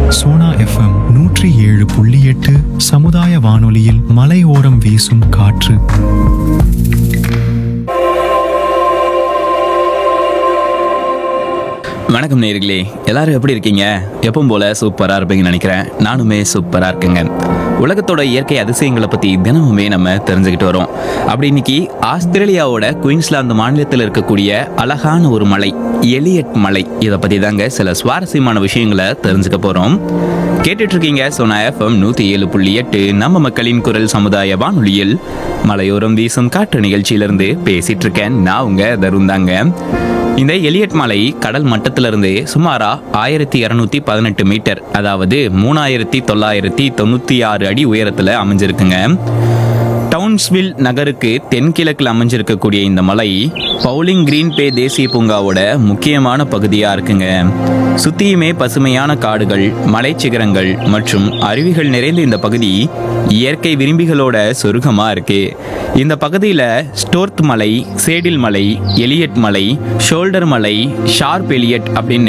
Sona FM நூற்றி ஏழு புள்ளி எட்டு சமுதாய வானொலியில் மலையோரம் வீசும் காற்று வணக்கம் நேயர்களே எல்லாரும் எப்படி இருக்கீங்க எப்பவும் போல சூப்பரா இருப்பீங்கன்னு நினைக்கிறேன் நானுமே சூப்பரா இருக்கேங்க உலகத்தோட இயற்கை அதிசயங்களை பத்தி தினமுமே நம்ம தெரிஞ்சுக்கிட்டு வரோம் அப்படி இன்னைக்கு ஆஸ்திரேலியாவோட குயின்ஸ்லாந்து மாநிலத்தில் இருக்கக்கூடிய அழகான ஒரு மலை எலியட் மலை இதை பத்தி தாங்க சில சுவாரஸ்யமான விஷயங்களை தெரிஞ்சுக்க போறோம் கேட்டுட்டு இருக்கீங்க சோனா எஃப்எம் நூத்தி ஏழு புள்ளி எட்டு நம்ம மக்களின் குரல் சமுதாய வானொலியில் மலையோரம் வீசும் காற்று நிகழ்ச்சியிலிருந்து பேசிட்டு இருக்கேன் நான் உங்க தருண் தாங்க இந்த எலியட் மலை கடல் மட்டத்திலிருந்து சுமாரா ஆயிரத்தி இரநூத்தி பதினெட்டு மீட்டர் அதாவது மூணாயிரத்தி தொள்ளாயிரத்தி தொண்ணூற்றி ஆறு அடி உயரத்தில் அமைஞ்சிருக்குங்க டவுன்ஸ்வில் நகருக்கு தென்கிழக்கில் அமைஞ்சிருக்கக்கூடிய இந்த மலை பவுலிங் கிரீன் பே தேசிய பூங்காவோட முக்கியமான பகுதியாக இருக்குங்க சுத்தியுமே பசுமையான காடுகள் மலைச்சிகரங்கள் மற்றும் அருவிகள் நிறைந்த இந்த பகுதி இயற்கை விரும்பிகளோட சொருகமாக இருக்கு இந்த பகுதியில் ஸ்டோர்த் மலை சேடில் மலை எலியட் மலை ஷோல்டர் மலை ஷார்ப் எலியட் அப்படின்னு